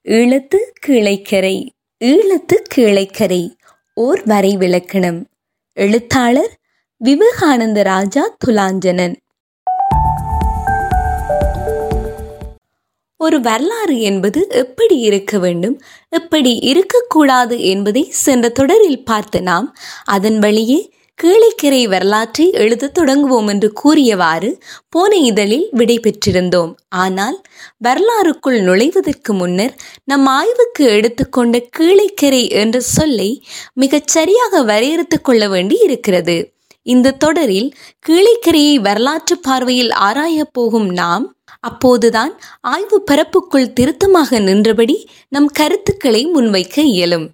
ஈழத்து கீழைக்கரை ஈழத்து கீழைக்கரை ஓர் வரை விளக்கணம் எழுத்தாளர் விவேகானந்த ராஜா துலாஞ்சனன் ஒரு வரலாறு என்பது எப்படி இருக்க வேண்டும் எப்படி இருக்கக்கூடாது என்பதை சென்ற தொடரில் பார்த்த நாம் அதன் வழியே கீழைக்கரை வரலாற்றை எழுதத் தொடங்குவோம் என்று கூறியவாறு போன இதழில் விடை பெற்றிருந்தோம் ஆனால் வரலாறுக்குள் நுழைவதற்கு முன்னர் நம் ஆய்வுக்கு எடுத்துக்கொண்ட கீழைக்கரை என்ற சொல்லை மிகச் சரியாக வரையறுத்துக் கொள்ள வேண்டி இருக்கிறது இந்த தொடரில் கீழைக்கரையை வரலாற்று பார்வையில் ஆராயப் போகும் நாம் அப்போதுதான் ஆய்வு பரப்புக்குள் திருத்தமாக நின்றபடி நம் கருத்துக்களை முன்வைக்க இயலும்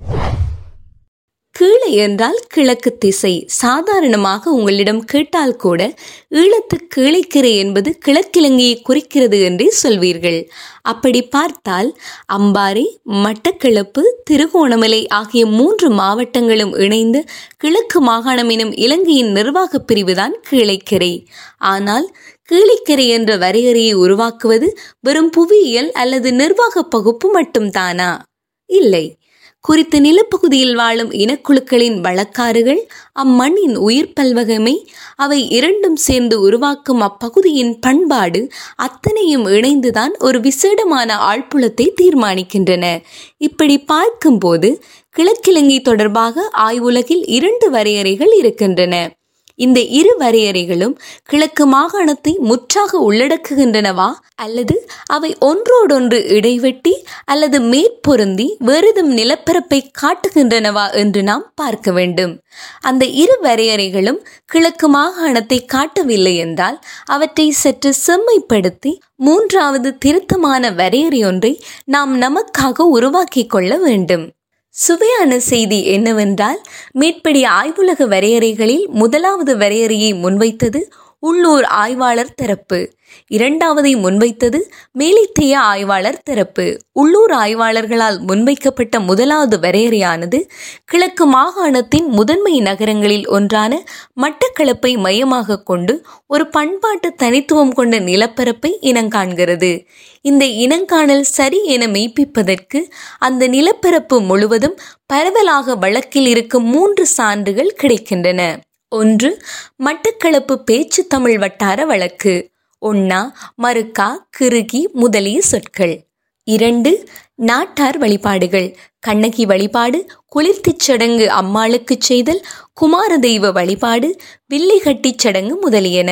கீழே என்றால் கிழக்கு திசை சாதாரணமாக உங்களிடம் கேட்டால் கூட ஈழத்து கீழைக்கரை என்பது கிழக்கிழங்கையை குறிக்கிறது என்றே சொல்வீர்கள் அப்படி பார்த்தால் அம்பாறை மட்டக்கிழப்பு திருகோணமலை ஆகிய மூன்று மாவட்டங்களும் இணைந்து கிழக்கு மாகாணம் எனும் இலங்கையின் நிர்வாக பிரிவுதான் கீழைக்கரை ஆனால் கீழைக்கரை என்ற வரையறையை உருவாக்குவது வெறும் புவியியல் அல்லது நிர்வாக பகுப்பு மட்டும்தானா இல்லை குறித்த நிலப்பகுதியில் வாழும் இனக்குழுக்களின் வழக்காறுகள் அம்மண்ணின் உயிர் பல்வகமை அவை இரண்டும் சேர்ந்து உருவாக்கும் அப்பகுதியின் பண்பாடு அத்தனையும் இணைந்துதான் ஒரு விசேடமான ஆழ்புலத்தை தீர்மானிக்கின்றன இப்படி பார்க்கும்போது கிழக்கிழங்கை தொடர்பாக ஆய்வுலகில் இரண்டு வரையறைகள் இருக்கின்றன இந்த இரு வரையறைகளும் கிழக்கு மாகாணத்தை முற்றாக உள்ளடக்குகின்றனவா அல்லது அவை ஒன்றோடொன்று இடைவெட்டி அல்லது மேற்பொருந்தி வேறுதும் நிலப்பரப்பை காட்டுகின்றனவா என்று நாம் பார்க்க வேண்டும் அந்த இரு வரையறைகளும் கிழக்கு மாகாணத்தை காட்டவில்லை என்றால் அவற்றை சற்று செம்மைப்படுத்தி மூன்றாவது திருத்தமான வரையறை ஒன்றை நாம் நமக்காக உருவாக்கி கொள்ள வேண்டும் சுவையான செய்தி என்னவென்றால் மேற்படி ஆய்வுலக வரையறைகளில் முதலாவது வரையறையை முன்வைத்தது உள்ளூர் ஆய்வாளர் தரப்பு இரண்டாவதை முன்வைத்தது மேலைத்தைய ஆய்வாளர் தரப்பு உள்ளூர் ஆய்வாளர்களால் முன்வைக்கப்பட்ட முதலாவது வரையறையானது கிழக்கு மாகாணத்தின் முதன்மை நகரங்களில் ஒன்றான மட்டக்களப்பை மையமாக கொண்டு ஒரு பண்பாட்டு தனித்துவம் கொண்ட நிலப்பரப்பை இனங்காண்கிறது இந்த இனங்காணல் சரி என மெய்ப்பிப்பதற்கு அந்த நிலப்பரப்பு முழுவதும் பரவலாக வழக்கில் இருக்கும் மூன்று சான்றுகள் கிடைக்கின்றன ஒன்று மட்டக்களப்பு பேச்சு தமிழ் வட்டார வழக்கு ஒன்னா மறுக்கா கிருகி முதலிய சொற்கள் இரண்டு நாட்டார் வழிபாடுகள் கண்ணகி வழிபாடு குளிர்த்திச் சடங்கு அம்மாளுக்கு செய்தல் குமார தெய்வ வழிபாடு வில்லிகட்டிச் சடங்கு முதலியன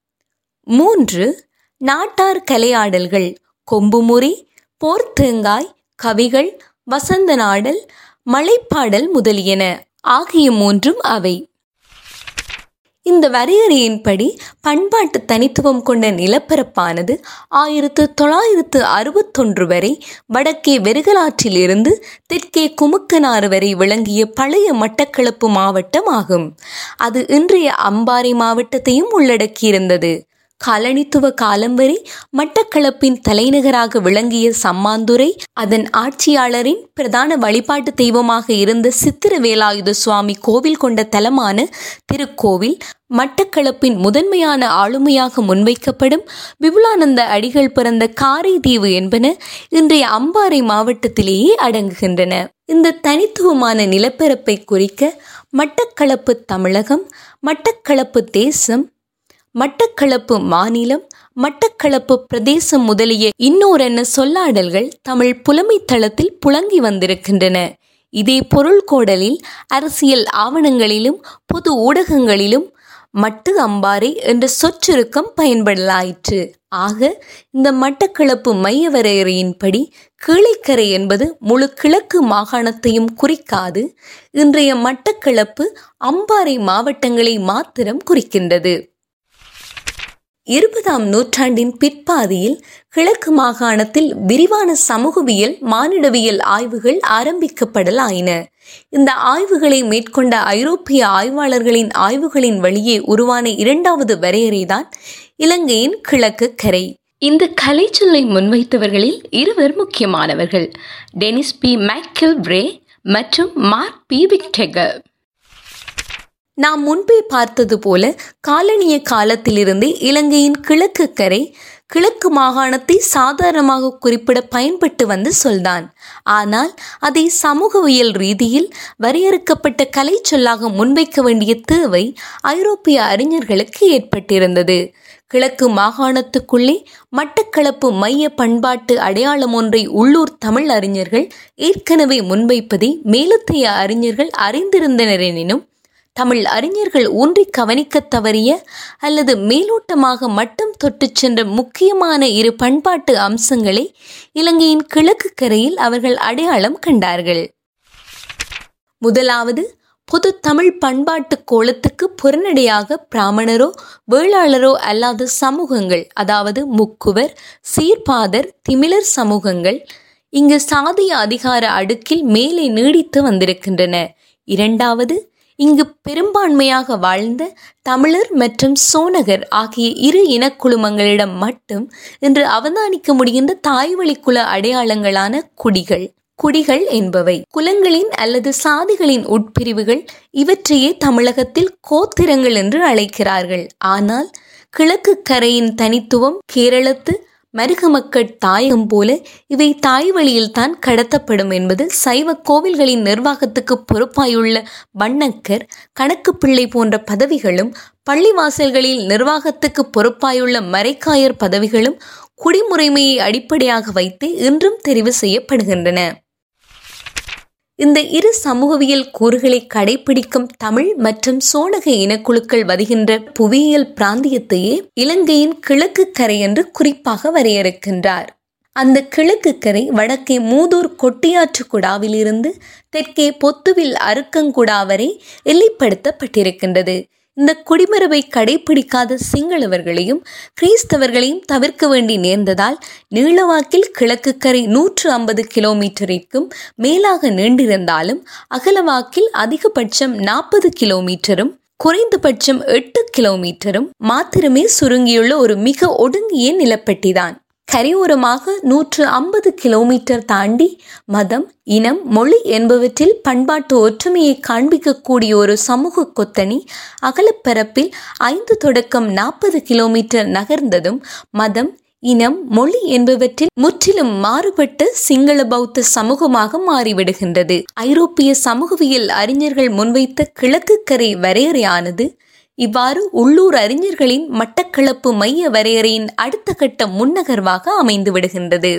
மூன்று நாட்டார் கலையாடல்கள் கொம்புமுறி போர்த்தேங்காய் கவிகள் வசந்த நாடல் மலைப்பாடல் முதலியன ஆகிய மூன்றும் அவை இந்த வரையறையின்படி பண்பாட்டு தனித்துவம் கொண்ட நிலப்பரப்பானது ஆயிரத்து தொள்ளாயிரத்து அறுபத்தொன்று வரை வடக்கே வெறுகலாற்றிலிருந்து தெற்கே குமுக்கனாறு வரை விளங்கிய பழைய மட்டக்களப்பு மாவட்டம் ஆகும் அது இன்றைய அம்பாறை மாவட்டத்தையும் உள்ளடக்கியிருந்தது காலனித்துவ காலம் வரை மட்டக்களப்பின் தலைநகராக விளங்கிய சம்மாந்துரை அதன் ஆட்சியாளரின் பிரதான வழிபாட்டு தெய்வமாக இருந்த சித்திர வேலாயுத சுவாமி கோவில் கொண்ட தலமான திருக்கோவில் மட்டக்களப்பின் முதன்மையான ஆளுமையாக முன்வைக்கப்படும் விபுலானந்த அடிகள் பிறந்த காரை தீவு என்பன இன்றைய அம்பாறை மாவட்டத்திலேயே அடங்குகின்றன இந்த தனித்துவமான நிலப்பரப்பை குறிக்க மட்டக்களப்பு தமிழகம் மட்டக்களப்பு தேசம் மட்டக்களப்பு மாநிலம் மட்டக்களப்பு பிரதேசம் முதலிய இன்னோரென்ன சொல்லாடல்கள் தமிழ் புலமை தளத்தில் புழங்கி வந்திருக்கின்றன இதே பொருள் கோடலில் அரசியல் ஆவணங்களிலும் பொது ஊடகங்களிலும் மட்டு அம்பாறை என்ற சொச்சுருக்கம் பயன்படலாயிற்று ஆக இந்த மட்டக்களப்பு மைய வரையறையின்படி கீழைக்கரை என்பது முழு கிழக்கு மாகாணத்தையும் குறிக்காது இன்றைய மட்டக்களப்பு அம்பாறை மாவட்டங்களை மாத்திரம் குறிக்கின்றது இருபதாம் நூற்றாண்டின் பிற்பாதியில் கிழக்கு மாகாணத்தில் விரிவான சமூகவியல் மானிடவியல் ஆய்வுகள் ஆரம்பிக்கப்படலாயின இந்த ஆய்வுகளை மேற்கொண்ட ஐரோப்பிய ஆய்வாளர்களின் ஆய்வுகளின் வழியே உருவான இரண்டாவது வரையறைதான் இலங்கையின் கிழக்கு கரை இந்த கலைச்சொல்லை முன்வைத்தவர்களில் இருவர் முக்கியமானவர்கள் டெனிஸ் பி மேக்கில் ரே மற்றும் மார்க் பி விக்டெகர் நாம் முன்பே பார்த்தது போல காலனிய காலத்திலிருந்து இலங்கையின் கிழக்கு கரை கிழக்கு மாகாணத்தை சாதாரணமாக குறிப்பிட பயன்பட்டு வந்த சொல்தான் ஆனால் அதை சமூகவியல் ரீதியில் வரையறுக்கப்பட்ட கலை சொல்லாக முன்வைக்க வேண்டிய தேவை ஐரோப்பிய அறிஞர்களுக்கு ஏற்பட்டிருந்தது கிழக்கு மாகாணத்துக்குள்ளே மட்டக்களப்பு மைய பண்பாட்டு அடையாளம் ஒன்றை உள்ளூர் தமிழ் அறிஞர்கள் ஏற்கனவே முன்வைப்பதை மேலத்தைய அறிஞர்கள் அறிந்திருந்தனர் எனினும் தமிழ் அறிஞர்கள் ஊன்றி கவனிக்கத் தவறிய அல்லது மேலோட்டமாக மட்டும் தொட்டுச் சென்ற முக்கியமான இரு பண்பாட்டு அம்சங்களை இலங்கையின் கிழக்கு கரையில் அவர்கள் அடையாளம் கண்டார்கள் முதலாவது பொது தமிழ் பண்பாட்டு கோலத்துக்கு புறநடையாக பிராமணரோ வேளாளரோ அல்லாத சமூகங்கள் அதாவது முக்குவர் சீர்பாதர் திமிழர் சமூகங்கள் இங்கு சாதிய அதிகார அடுக்கில் மேலே நீடித்து வந்திருக்கின்றன இரண்டாவது இங்கு பெரும்பான்மையாக வாழ்ந்த தமிழர் மற்றும் சோனகர் ஆகிய இரு இனக்குழுமங்களிடம் மட்டும் இன்று அவதானிக்க முடிகின்ற தாய்வழி குல அடையாளங்களான குடிகள் குடிகள் என்பவை குலங்களின் அல்லது சாதிகளின் உட்பிரிவுகள் இவற்றையே தமிழகத்தில் கோத்திரங்கள் என்று அழைக்கிறார்கள் ஆனால் கிழக்கு கரையின் தனித்துவம் கேரளத்து மருக மக்கள் தாயகம் போல இவை தாய் வழியில்தான் கடத்தப்படும் என்பது சைவ கோவில்களின் நிர்வாகத்துக்கு பொறுப்பாயுள்ள வண்ணக்கர் கணக்கு பிள்ளை போன்ற பதவிகளும் பள்ளிவாசல்களில் நிர்வாகத்துக்கு பொறுப்பாயுள்ள மறைக்காயர் பதவிகளும் குடிமுறைமையை அடிப்படையாக வைத்து இன்றும் தெரிவு செய்யப்படுகின்றன இந்த இரு சமூகவியல் கூறுகளை கடைபிடிக்கும் தமிழ் மற்றும் சோனக இனக்குழுக்கள் வருகின்ற புவியியல் பிராந்தியத்தையே இலங்கையின் கிழக்கு கரை என்று குறிப்பாக வரையறுக்கின்றார் அந்த கிழக்கு கரை வடக்கே மூதூர் கொட்டியாற்று குடாவிலிருந்து தெற்கே பொத்துவில் அருக்கங்குடா வரை எல்லைப்படுத்தப்பட்டிருக்கின்றது இந்த குடிமரபை கடைபிடிக்காத சிங்களவர்களையும் கிறிஸ்தவர்களையும் தவிர்க்க வேண்டி நேர்ந்ததால் நீளவாக்கில் கிழக்கு கரை நூற்று ஐம்பது கிலோமீட்டரிற்கும் மேலாக நீண்டிருந்தாலும் அகலவாக்கில் அதிகபட்சம் நாற்பது கிலோமீட்டரும் குறைந்தபட்சம் எட்டு கிலோமீட்டரும் மாத்திரமே சுருங்கியுள்ள ஒரு மிக ஒடுங்கிய நிலப்பட்டிதான் கரையோரமாக நூற்று ஐம்பது கிலோமீட்டர் தாண்டி மதம் இனம் மொழி என்பவற்றில் பண்பாட்டு ஒற்றுமையை காண்பிக்கக்கூடிய ஒரு சமூக கொத்தணி அகலப்பரப்பில் ஐந்து தொடக்கம் நாற்பது கிலோமீட்டர் நகர்ந்ததும் மதம் இனம் மொழி என்பவற்றில் முற்றிலும் மாறுபட்ட சிங்கள பௌத்த சமூகமாக மாறிவிடுகின்றது ஐரோப்பிய சமூகவியல் அறிஞர்கள் முன்வைத்த கிழக்கு கரை வரையறையானது இவ்வாறு உள்ளூர் அறிஞர்களின் மட்டக்களப்பு மைய வரையறையின் அடுத்த கட்ட முன்னகர்வாக அமைந்து விடுகின்றது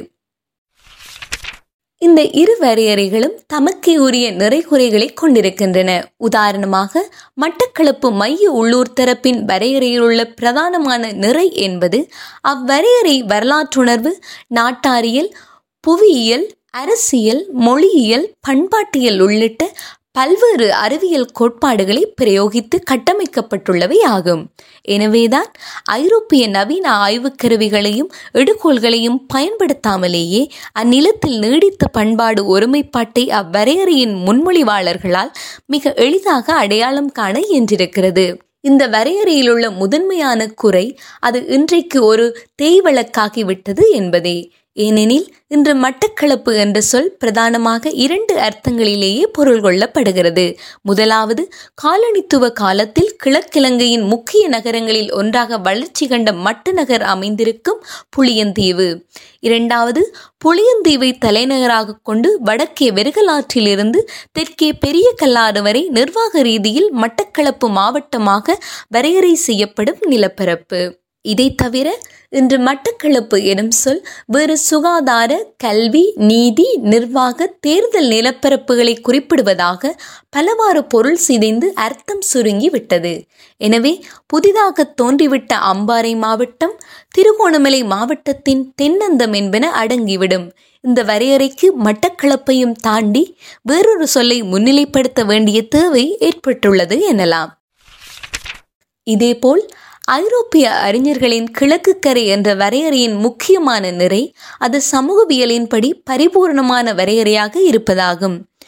இந்த இரு வரையறைகளும் தமக்கே உரிய நிறைகுறைகளை கொண்டிருக்கின்றன உதாரணமாக மட்டக்களப்பு மைய உள்ளூர் தரப்பின் வரையறையில் உள்ள பிரதானமான நிறை என்பது அவ்வரையறை வரலாற்றுணர்வு நாட்டாரியல் புவியியல் அரசியல் மொழியியல் பண்பாட்டியல் உள்ளிட்ட பல்வேறு அறிவியல் கோட்பாடுகளை பிரயோகித்து கட்டமைக்கப்பட்டுள்ளவை ஆகும் எனவேதான் ஐரோப்பிய நவீன ஆய்வுக் கருவிகளையும் எடுகோள்களையும் பயன்படுத்தாமலேயே அந்நிலத்தில் நீடித்த பண்பாடு ஒருமைப்பாட்டை அவ்வரையறையின் முன்மொழிவாளர்களால் மிக எளிதாக அடையாளம் காண இயன்றிருக்கிறது இந்த வரையறையில் உள்ள முதன்மையான குறை அது இன்றைக்கு ஒரு தேய்வழக்காகிவிட்டது என்பதே ஏனெனில் இன்று மட்டக்களப்பு என்ற சொல் பிரதானமாக இரண்டு அர்த்தங்களிலேயே பொருள் கொள்ளப்படுகிறது முதலாவது காலனித்துவ காலத்தில் கிழக்கிழங்கையின் முக்கிய நகரங்களில் ஒன்றாக வளர்ச்சி கண்ட மட்டநகர் அமைந்திருக்கும் புளியந்தீவு இரண்டாவது புளியந்தீவை தலைநகராக கொண்டு வடக்கே வெறுகலாற்றிலிருந்து தெற்கே பெரிய கல்லாறு வரை நிர்வாக ரீதியில் மட்டக்களப்பு மாவட்டமாக வரையறை செய்யப்படும் நிலப்பரப்பு இதை தவிர இன்று மட்டக்களப்பு எனும் சொல் வேறு சுகாதார கல்வி நீதி நிர்வாக தேர்தல் நிலப்பரப்புகளை குறிப்பிடுவதாக பலவாறு பொருள் சிதைந்து அர்த்தம் சுருங்கி விட்டது எனவே புதிதாக தோன்றிவிட்ட அம்பாறை மாவட்டம் திருகோணமலை மாவட்டத்தின் தென்னந்தம் என்பன அடங்கிவிடும் இந்த வரையறைக்கு மட்டக்களப்பையும் தாண்டி வேறொரு சொல்லை முன்னிலைப்படுத்த வேண்டிய தேவை ஏற்பட்டுள்ளது எனலாம் இதேபோல் ஐரோப்பிய அறிஞர்களின் கிழக்கு கரை என்ற வரையறையின் முக்கியமான நிறை அது சமூகவியலின்படி பரிபூர்ணமான வரையறையாக இருப்பதாகும்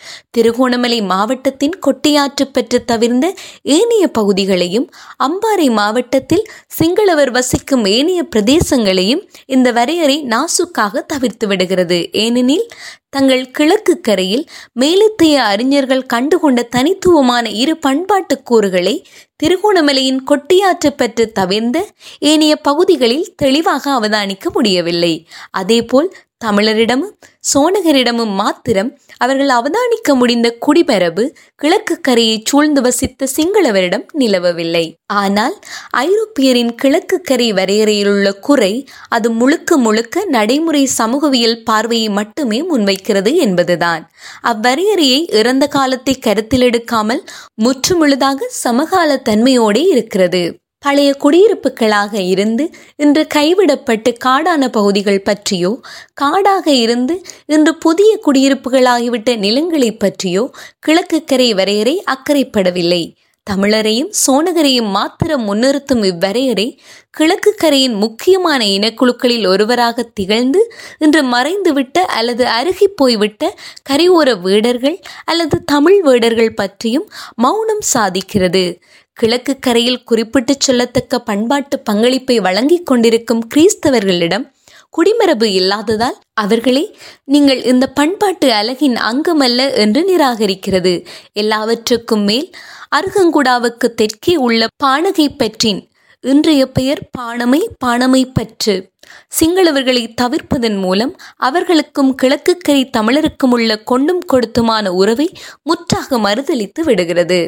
திருகோணமலை மாவட்டத்தின் கொட்டியாற்று பெற்று தவிர்ந்த ஏனைய பகுதிகளையும் அம்பாறை மாவட்டத்தில் சிங்களவர் வசிக்கும் ஏனைய பிரதேசங்களையும் இந்த வரையறை நாசுக்காக தவிர்த்து விடுகிறது ஏனெனில் தங்கள் கிழக்கு கரையில் மேலத்தைய அறிஞர்கள் கண்டுகொண்ட தனித்துவமான இரு பண்பாட்டு கூறுகளை திருகோணமலையின் கொட்டியாற்று பெற்று தவிர்ந்த ஏனைய பகுதிகளில் தெளிவாக அவதானிக்க முடியவில்லை அதேபோல் தமிழரிடமும் சோனகரிடமும் மாத்திரம் அவர்கள் அவதானிக்க முடிந்த குடிபரவு கிழக்கு கரையை சூழ்ந்து வசித்த சிங்களவரிடம் நிலவவில்லை ஆனால் ஐரோப்பியரின் கிழக்கு கரை வரையறையிலுள்ள குறை அது முழுக்க முழுக்க நடைமுறை சமூகவியல் பார்வையை மட்டுமே முன்வைக்கிறது என்பதுதான் அவ்வரையறையை இறந்த காலத்தை கருத்தில் எடுக்காமல் முற்றுமுழுதாக சமகால தன்மையோடே இருக்கிறது பழைய குடியிருப்புகளாக இருந்து இன்று கைவிடப்பட்டு காடான பகுதிகள் பற்றியோ காடாக இருந்து இன்று புதிய குடியிருப்புகளாகிவிட்ட நிலங்களை பற்றியோ கிழக்கு கரை வரையறை அக்கறைப்படவில்லை தமிழரையும் சோனகரையும் மாத்திரம் முன்னிறுத்தும் இவ்வரையறை கிழக்கு கரையின் முக்கியமான இனக்குழுக்களில் ஒருவராக திகழ்ந்து இன்று மறைந்துவிட்ட அல்லது அருகி போய்விட்ட கரையோர வீடர்கள் அல்லது தமிழ் வீடர்கள் பற்றியும் மௌனம் சாதிக்கிறது கிழக்கு கரையில் குறிப்பிட்டு சொல்லத்தக்க பண்பாட்டு பங்களிப்பை வழங்கிக் கொண்டிருக்கும் கிறிஸ்தவர்களிடம் குடிமரபு இல்லாததால் அவர்களே நீங்கள் இந்த பண்பாட்டு அழகின் அங்கமல்ல என்று நிராகரிக்கிறது எல்லாவற்றுக்கும் மேல் அருகங்குடாவுக்கு தெற்கே உள்ள பானகை பற்றின் இன்றைய பெயர் பாணமை பாணமை பற்று சிங்களவர்களை தவிர்ப்பதன் மூலம் அவர்களுக்கும் கிழக்குக்கரை தமிழருக்கும் உள்ள கொண்டும் கொடுத்துமான உறவை முற்றாக மறுதளித்து விடுகிறது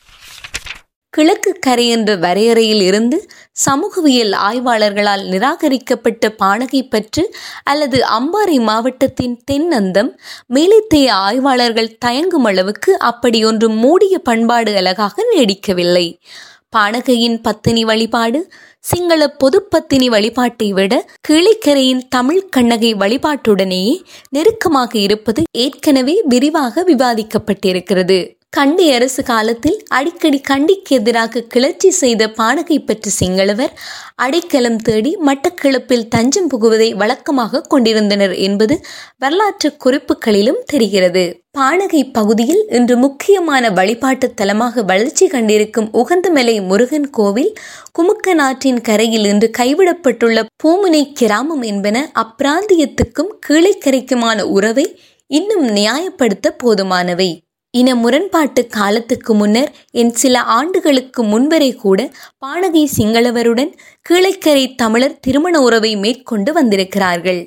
கிழக்கு கரை என்ற வரையறையில் இருந்து சமூகவியல் ஆய்வாளர்களால் நிராகரிக்கப்பட்ட பானகை பற்று அல்லது அம்பாறை மாவட்டத்தின் தென்னந்தம் மேலைத்தைய ஆய்வாளர்கள் தயங்கும் அளவுக்கு அப்படி ஒன்று மூடிய பண்பாடு அழகாக நீடிக்கவில்லை பானகையின் பத்தினி வழிபாடு சிங்கள பொதுப்பத்தினி வழிபாட்டை விட கிளிக்கரையின் தமிழ் கண்ணகை வழிபாட்டுடனேயே நெருக்கமாக இருப்பது ஏற்கனவே விரிவாக விவாதிக்கப்பட்டிருக்கிறது கண்டி அரசு காலத்தில் அடிக்கடி கண்டிக்கு எதிராக கிளர்ச்சி செய்த பானகை பெற்ற சிங்களவர் அடைக்கலம் தேடி மட்டக்கிழப்பில் தஞ்சம் புகுவதை வழக்கமாக கொண்டிருந்தனர் என்பது வரலாற்று குறிப்புகளிலும் தெரிகிறது பானகை பகுதியில் இன்று முக்கியமான வழிபாட்டு தலமாக வளர்ச்சி கண்டிருக்கும் உகந்தமலை முருகன் கோவில் குமுக்க நாட்டின் கரையில் இன்று கைவிடப்பட்டுள்ள பூமுனை கிராமம் என்பன அப்பிராந்தியத்துக்கும் கீழைக்கரைக்குமான உறவை இன்னும் நியாயப்படுத்த போதுமானவை இன முரண்பாட்டு காலத்துக்கு முன்னர் என் சில ஆண்டுகளுக்கு முன்வரை கூட பானகை சிங்களவருடன் கீழைக்கரை தமிழர் திருமண உறவை மேற்கொண்டு வந்திருக்கிறார்கள்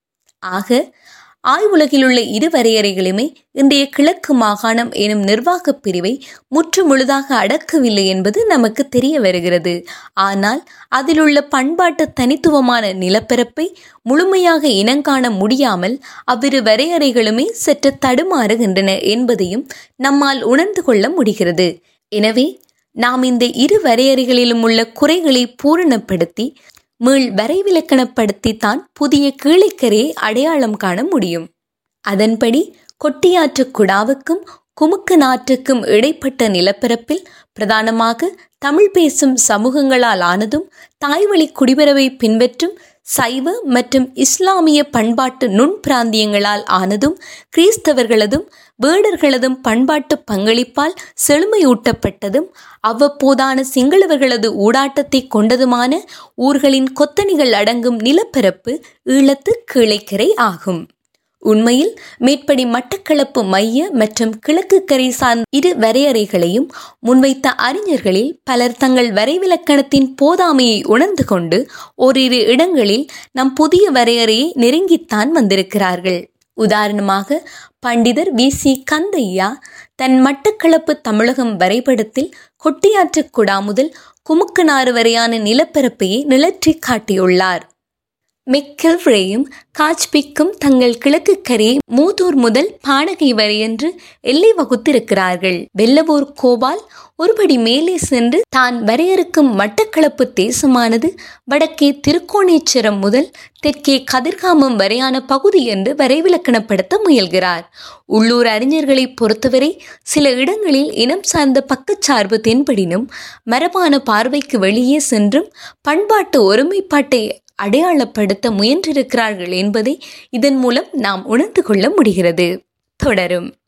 ஆக ஆய்வுலகில் உள்ள இரு வரையறைகளுமே இன்றைய கிழக்கு மாகாணம் எனும் நிர்வாகப் பிரிவை முற்று முழுதாக அடக்கவில்லை என்பது நமக்கு தெரிய வருகிறது ஆனால் அதிலுள்ள பண்பாட்டு தனித்துவமான நிலப்பரப்பை முழுமையாக இனங்காண முடியாமல் அவ்விரு வரையறைகளுமே சற்று தடுமாறுகின்றன என்பதையும் நம்மால் உணர்ந்து கொள்ள முடிகிறது எனவே நாம் இந்த இரு வரையறைகளிலும் உள்ள குறைகளை பூரணப்படுத்தி மீள் வரைவிலக்கணப்படுத்தித்தான் புதிய கீழைக்கரையை அடையாளம் காண முடியும் அதன்படி கொட்டியாற்று குடாவுக்கும் குமுக்க நாட்டுக்கும் இடைப்பட்ட நிலப்பரப்பில் பிரதானமாக தமிழ் பேசும் சமூகங்களால் ஆனதும் தாய்வழி குடிபரவை பின்பற்றும் சைவ மற்றும் இஸ்லாமிய பண்பாட்டு நுண் பிராந்தியங்களால் ஆனதும் கிறிஸ்தவர்களதும் வேடர்களதும் பண்பாட்டு பங்களிப்பால் செழுமையூட்டப்பட்டதும் அவ்வப்போதான சிங்களவர்களது ஊடாட்டத்தை கொண்டதுமான ஊர்களின் கொத்தணிகள் அடங்கும் நிலப்பரப்பு ஈழத்து கிளைக்கரை ஆகும் உண்மையில் மேற்படி மட்டக்களப்பு மைய மற்றும் கிழக்கு கரை சார்ந்த இரு வரையறைகளையும் முன்வைத்த அறிஞர்களில் பலர் தங்கள் வரைவிலக்கணத்தின் போதாமையை உணர்ந்து கொண்டு ஓரிரு இடங்களில் நம் புதிய வரையறையை நெருங்கித்தான் வந்திருக்கிறார்கள் உதாரணமாக பண்டிதர் வி சி கந்தையா தன் மட்டக்களப்பு தமிழகம் வரைபடத்தில் கொட்டியாற்று குடா முதல் குமுக்கனாறு வரையான நிலப்பரப்பையே நிலற்றி காட்டியுள்ளார் மெக்கல்ரேயும் காச்பிக்கும் தங்கள் கிழக்கு கரையை மூதூர் முதல் பானகை வரை என்று எல்லை வகுத்திருக்கிறார்கள் வெள்ளவூர் கோபால் ஒருபடி மேலே சென்று தான் வரையறுக்கும் மட்டக்களப்பு தேசமானது வடக்கே திருக்கோணேச்சரம் முதல் தெற்கே கதிர்காமம் வரையான பகுதி என்று வரைவிலக்கணப்படுத்த முயல்கிறார் உள்ளூர் அறிஞர்களை பொறுத்தவரை சில இடங்களில் இனம் சார்ந்த பக்கச்சார்பு தென்படினும் மரபான பார்வைக்கு வெளியே சென்றும் பண்பாட்டு ஒருமைப்பாட்டை அடையாளப்படுத்த முயன்றிருக்கிறார்கள் என்பதை இதன் மூலம் நாம் உணர்ந்து கொள்ள முடிகிறது தொடரும்